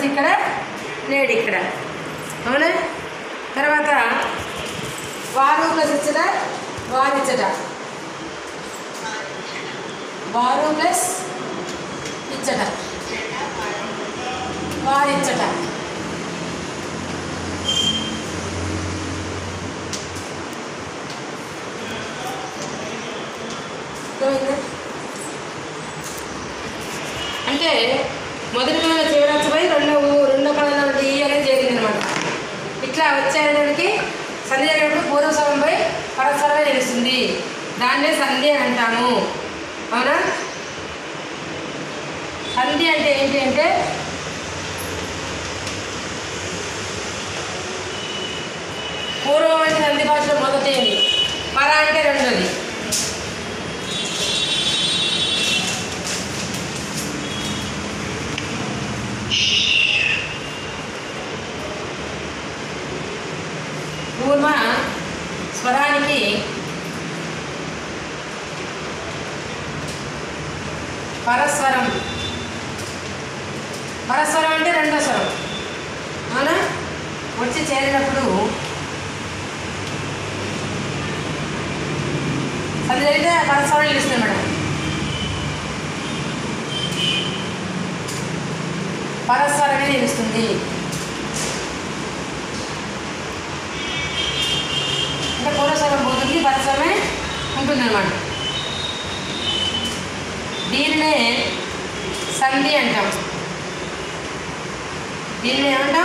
Plus ఇక్కడ నేడు ఇక్కడ అవునా తర్వాత వారు ప్లస్ ఇచ్చట వారిచ్చట వారు ప్లస్ ఇచ్చట వారిచ్చట అర్థమైందా? అంటే మొదటి పదంలో చివరచ్చపై రెండో రెండో పదంలో ఉంటే ఈ అనేది జరిగింది అనమాట ఇట్లా వచ్చేదానికి సంధి జరిగినప్పుడు పూర్వస్వరంపై పరస్వరమే తెలుస్తుంది దాన్నే సంధి అని అంటాము అవునా సంధి అంటే ఏంటి అంటే పూర్వం అంటే సంధి భాషలో మొదటేది పర అంటే రెండోది పూర్వ స్వరానికి పరస్వరం పరస్వరం అంటే రెండో స్వరం అవునా వచ్చి చేరినప్పుడు అది జరిగితే పరస్వరం నిలుస్తుంది మేడం పరస్వరమే నిలుస్తుంది అంటే పూర్వస్వరం పోతుంది పరస్వరమే ఉంటుంది అనమాట దీనినే సంధి అంటాం దీన్ని ఏమంటాం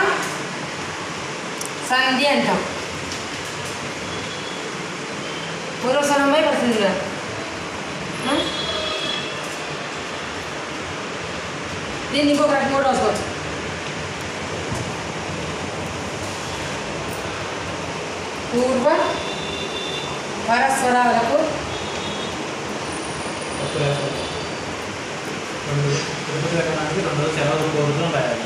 సంధి అంటాం పూర్వస్వరంపై పడుతుంది దీన్ని ఇంకొక రకం కూడా రాసుకోవచ్చు పూర్వ పరస్వరాలకు రెండు తిరుపతి ఎక్కడానికి రెండు రోజులు సెలవులు కోరుకుని రాయాలి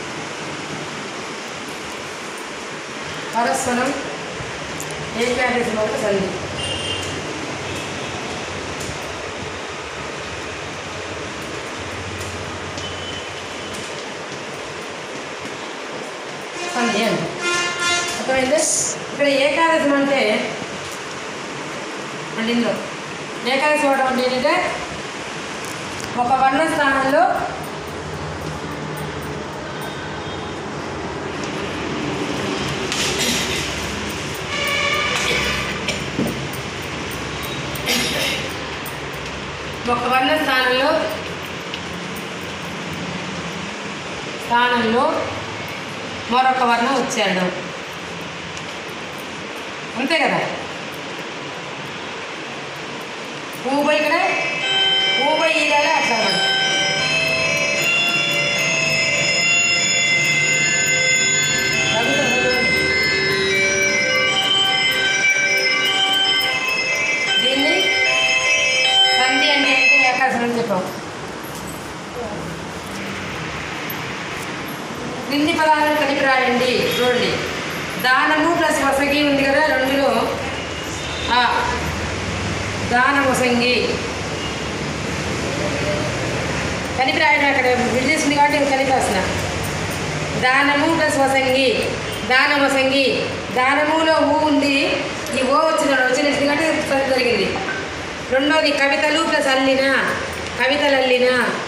పరస్వరం ఏకాదశి వరకు సంధి సంధి అండి అర్థమైంది ఇక్కడ ఏకాదశం అంటే అంటే ఇందులో ఏకాదశి వాడడం అంటే ఏంటంటే ఒక వర్ణ స్థానంలో ఒక వర్ణ స్థానంలో స్థానంలో మరొక వర్ణం వచ్చేయడం అంతే కదా ఊబై ఇక్కడ ఊబై ఈరాలే అట్లా అన్నమాట దీన్ని సంధి అంటే ఏంటి ఏకాశం అని చెప్పాం క్రింది పదాలను కలిపి రాయండి చూడండి దానము ప్లస్ వసగి ఉంది కదా రెండులో ఆ దాన వసంగి కలిపి రాయడం అక్కడ విడిచేసింది కాబట్టి నేను కలిపి రాసిన దానము ప్లస్ వసంగి దాన వసంగి దానములో ఊ ఉంది ఈ ఓ వచ్చిన వచ్చినట్టు కాబట్టి సరి జరిగింది రెండోది కవితలు ప్లస్ అల్లిన కవితలు అల్లిన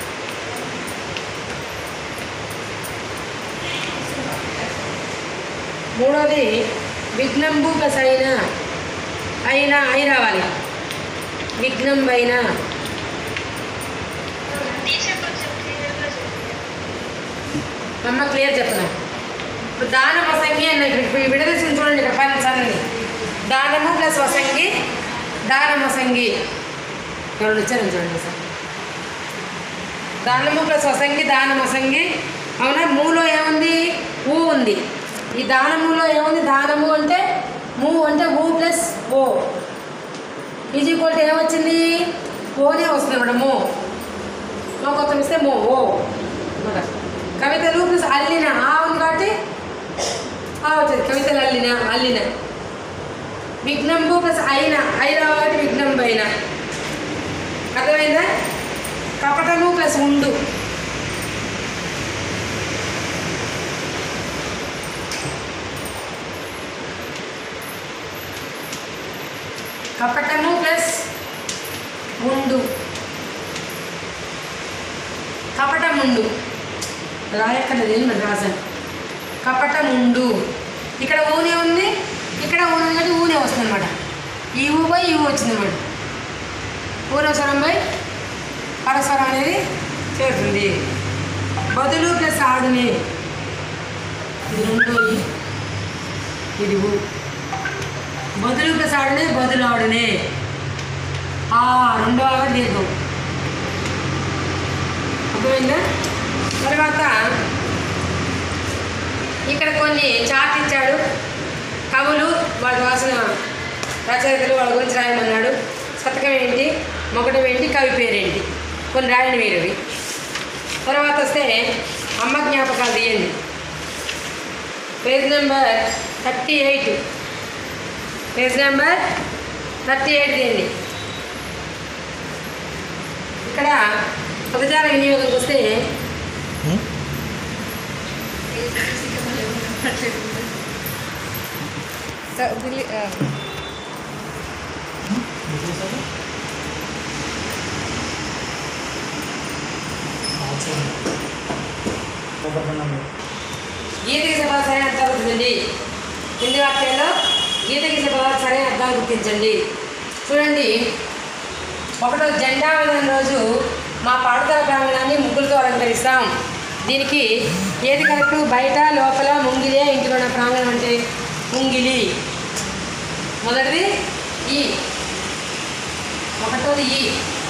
మూడోది విఘ్నంబు ప్లస్ అయిన అయినా అయి రావాలి విఘ్నం పైన అమ్మ క్లియర్ చెప్పనా ఇప్పుడు దాన వసంగి అన్న ఇప్పుడు విడదీసింది చూడండి ఇక్కడ పని సన్ని దానము ప్లస్ వసంగి దానం వసంగి ఎవరు వచ్చారని చూడండి సార్ దానము ప్లస్ వసంగి దానం వసంగి అవునా మూలో ఏముంది ఊ ఉంది ఈ దానములో ఏముంది దానము అంటే మూ అంటే ఊ ప్లస్ ఓ ఈజ్ ఈక్వల్ టు ఏమొచ్చింది ఓనే వస్తుంది మేడం మో మో కొత్త ఇస్తే మో ఓ అన్నమాట. కవితలు ప్లస్ అల్లిన ఆ ఉంది కాబట్టి ఆ వచ్చింది కవితలు అల్లిన అల్లిన విఘ్నంబు ప్లస్ అయిన అయినా కాబట్టి విఘ్నంబు అయిన అర్థమైందా కపటము ప్లస్ ఉండు కపటము ప్లస్ ఉండు కపటముండు రాయక్కర్లేదు ఏం లేదు రాశాను కపటముండు ఇక్కడ ఊనే ఉంది ఇక్కడ ఊనే ఉన్నట్టు ఊనే వస్తుంది అనమాట ఈ ఊ పోయి ఈ ఊ వచ్చింది అనమాట పూర్వస్వరం పోయి పరస్వరం అనేది చేరుతుంది బదులు ప్లస్ ఆడునే ఇది రెండో ఈ, ఇది ఊ బదులు ప్లస్ ఆడునే బదులు ఆడునే ఆ రెండో ఆవిడ దీర్ఘం అర్థమైందా తర్వాత ఇక్కడ కొన్ని చార్ట్ ఇచ్చాడు కవులు వాళ్ళ రాసిన రచయితలు వాళ్ళ గురించి రాయమన్నాడు శతకం ఏంటి మొగటం ఏంటి కవి పేరేంటి కొన్ని రాయండి మీరు అవి తర్వాత వస్తే అమ్మ జ్ఞాపకాలు తీయండి page number thirty eight page number thirty eight తీయండి ఇక్కడ పదజాల వినియోగంకి వస్తే గీత గీసే పదాలు సరైన అర్థాలు గుర్తించండి కింది వాక్యాల్లో గీత గీసే పదాలు సరైన అర్థాలు గుర్తించండి చూడండి ఒకటో జెండా వందనం రోజు మా పాఠశాల ప్రాంగణాన్ని ముగ్గులతో అలంకరిస్తాం దీనికి ఏది కరెక్ట్ బయట లోపల ముంగిలే ఇంటిలో ఉన్న ప్రాంగణం అంటే ముంగిలి మొదటిది ఈ ఒకటోది ఈ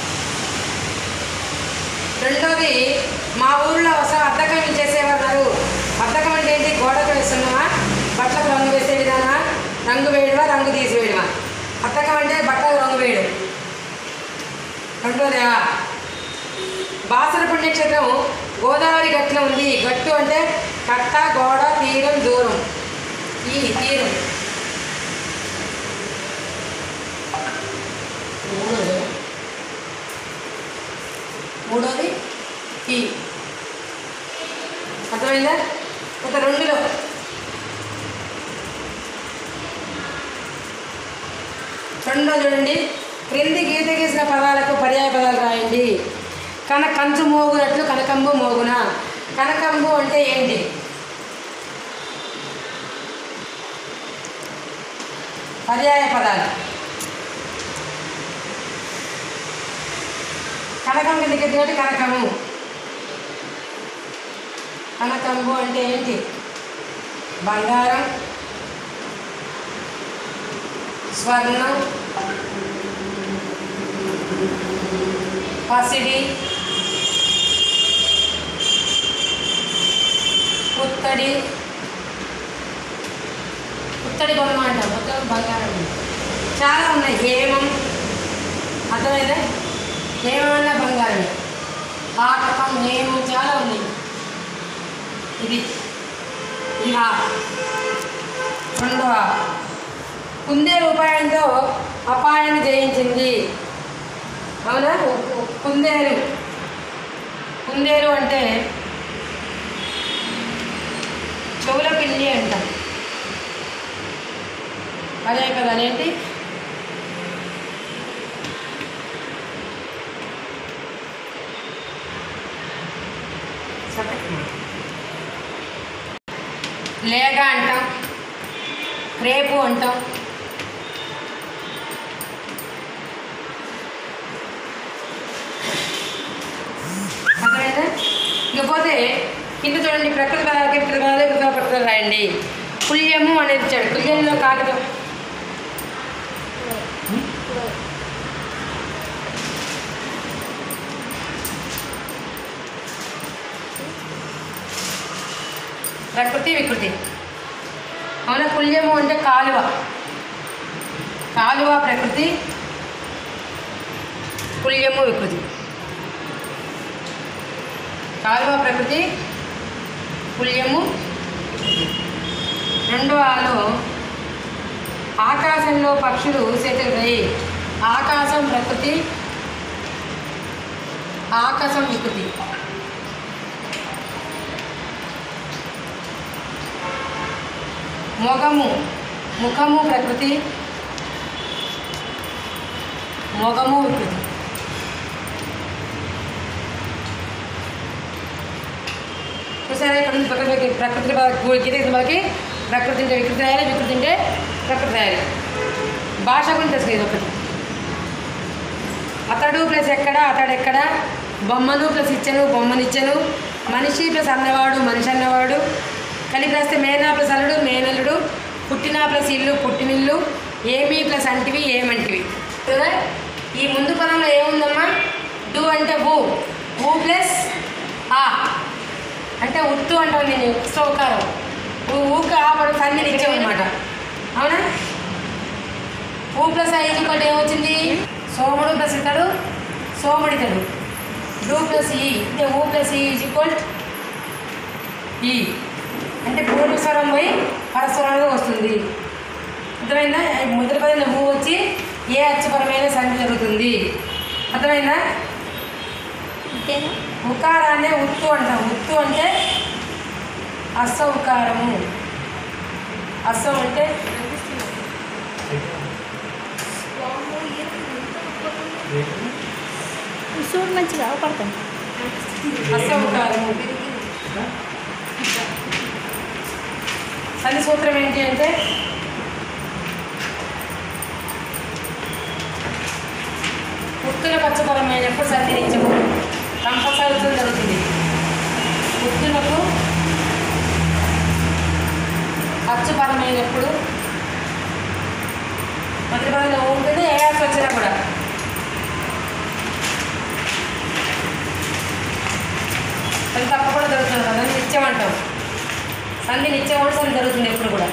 రెండోది మా ఊళ్ళో అసలు అద్దకం చేసేవారు అద్దకం అంటే ఏంటి గోడకు వేస్తున్నావా బట్టలకు రంగు వేసే విధానా రంగు వేయడమా రంగు తీసివేయడమా అద్దకం అంటే బట్టలకు రంగు వేయడం రెండోదా బాసర పుణ్యక్షేత్రం గోదావరి గట్టున ఉంది గట్టు అంటే కట్ట గోడ తీరం దూరం ఈ తీరం మూడోది మూడోది ఈ అర్థమైందా ఒక రెండులో రెండో చూడండి క్రింది గీత గీసిన పదాలకు పర్యాయ పదాలు రాయండి కన కంచు మోగునట్లు కనకంబు మోగున కనకంబు అంటే ఏంటి పర్యాయ పదాలు కనకం కింద కింద కనకము కనకంబు అంటే ఏంటి బంగారం స్వర్ణం పసిడి పుత్తడి పుత్తడి బొమ్మ అంటాం మొత్తం బంగారం చాలా ఉన్నాయి హేమం అర్థమైందా హేమన్నా బంగారమే ఆటకం హేమం చాలా ఉన్నాయి ఇది ఇది ఆ రెండవ కుందేలు ఉపాయంతో అపాయాన్ని జయించింది అవునా కుందేలు కుందేలు అంటే చెవుల పిల్లి అంటాం అదే కదా అదేంటి లేగ అంటాం రేపు అంటాం అర్థమైందా ఇకపోతే కింద చూడండి ప్రకృతి పదాలు ప్రకృతి పదాలు కృత ప్రకృతి రాయండి పుల్యము అనేది ఇచ్చాడు పుల్యంలో కాగితం ప్రకృతి వికృతి అవునా పుల్యము అంటే కాలువ కాలువ ప్రకృతి పుల్యము వికృతి కాలువ ప్రకృతి పుల్యము రెండో ఆలో ఆకాశంలో పక్షులు సేతులుతాయి ఆకాశం ప్రకృతి ఆకాశం వికృతి మొగము ముఖము ప్రకృతి మొగము వికృతి చూసారా ఇక్కడ నుంచి ప్రకృతి ప్రకృతి గీత గీత మనకి ప్రకృతి అంటే వికృతి రాయాలి వికృతి అంటే ప్రకృతి రాయాలి భాష గురించి తెలుసు ఇది ఒకటి అతడు ప్లస్ ఎక్కడ అతడు ఎక్కడ బొమ్మను ప్లస్ ఇచ్చను బొమ్మనిచ్చను మనిషి ప్లస్ అన్నవాడు మనిషి అన్నవాడు కలిపి రాస్తే మేనా ప్లస్ అల్లుడు మేనల్లుడు పుట్టిన ప్లస్ ఇల్లు పుట్టినిల్లు ఏమి ప్లస్ అంటివి ఏమంటివి కదా ఈ ముందు పదంలో ఏముందమ్మా డు అంటే ఊ ఊ ప్లస్ ఆ అంటే ఉట్టు అంటాను నేను సౌకారం ఊ ఊకి ఆ పడు సంధిని ఇచ్చామన్నమాట అవునా ఊ ప్లస్ ఐదు ఒకటి ఏమొచ్చింది సోముడు ప్లస్ ఇతడు సోముడితడు డూ ప్లస్ ఈ అంటే ఊ ప్లస్ ఈ ఈజ్ ఈక్వల్ ఈ అంటే పూర్వస్వరం పోయి పరస్వరంగా వస్తుంది అర్థమైందా మొదటి పదంలో ఊ వచ్చి ఏ అచ్చపరమైన సంధి జరుగుతుంది అర్థమైందా అంతేనా ఉకారాన్నే ఉత్తు అంటాం ఉత్తు అంటే అస్స ఉకారము అస్సం అంటే చూడు మంచిగా అవపడతాం అస్స ఉకారము సంధి సూత్రం ఏంటి అంటే ఉత్తుల పచ్చపరమైనప్పుడు సంధి నిత్యము కంపల్సరీ జరుగుతుంది ఉత్తులకు అచ్చుపరమైనప్పుడు మొదటి పదంలో ఉంటుంది ఏ అచ్చు వచ్చినా కూడా అది తప్పకుండా జరుగుతుంది కదా నిత్యం అంటాం సంధి నిత్యం కూడా సంధి జరుగుతుంది ఎప్పుడు కూడా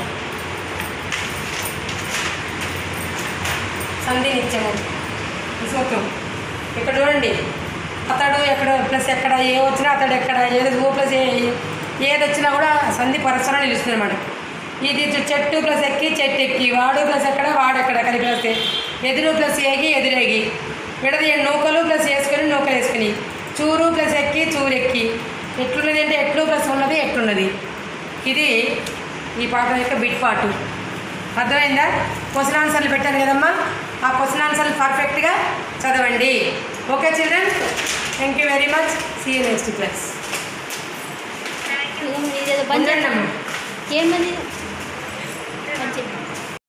సంధి నిత్యము ఈ సూత్రం ఇక్కడ చూడండి అతడు ఎక్కడ ప్లస్ ఎక్కడ ఏ వచ్చినా అతడు ఎక్కడ ఏది ఓ ప్లస్ ఏ ఏది వచ్చినా కూడా సంధి పరస్పరం నిలుస్తుంది అనమాట ఇది చు- చెట్టు ప్లస్ ఎక్కి చెట్టు ఎక్కి వాడు ప్లస్ ఎక్కడ వాడు ఎక్కడ కలిపి వస్తే ఎదురు ప్లస్ ఏగి ఎదురేగి విడదీయండి నూకలు ప్లస్ వేసుకొని నూకలు వేసుకొని చూరు ప్లస్ ఎక్కి చూరు ఎక్కి ఎట్లున్నది అంటే ఎట్లు ప్లస్ ఉన్నది ఎట్లున్నది ఇది ఈ పాట యొక్క బిట్ పాటు అర్థమైందా క్వశ్చన్ ఆన్సర్లు పెట్టాను కదమ్మా ఆ క్వశ్చన్ ఆన్సర్లు పర్ఫెక్ట్గా చదవండి okay children thank you very much see you next class ఇదేదో బంద్ ఉండండి అమ్మా ఏమది మంచిది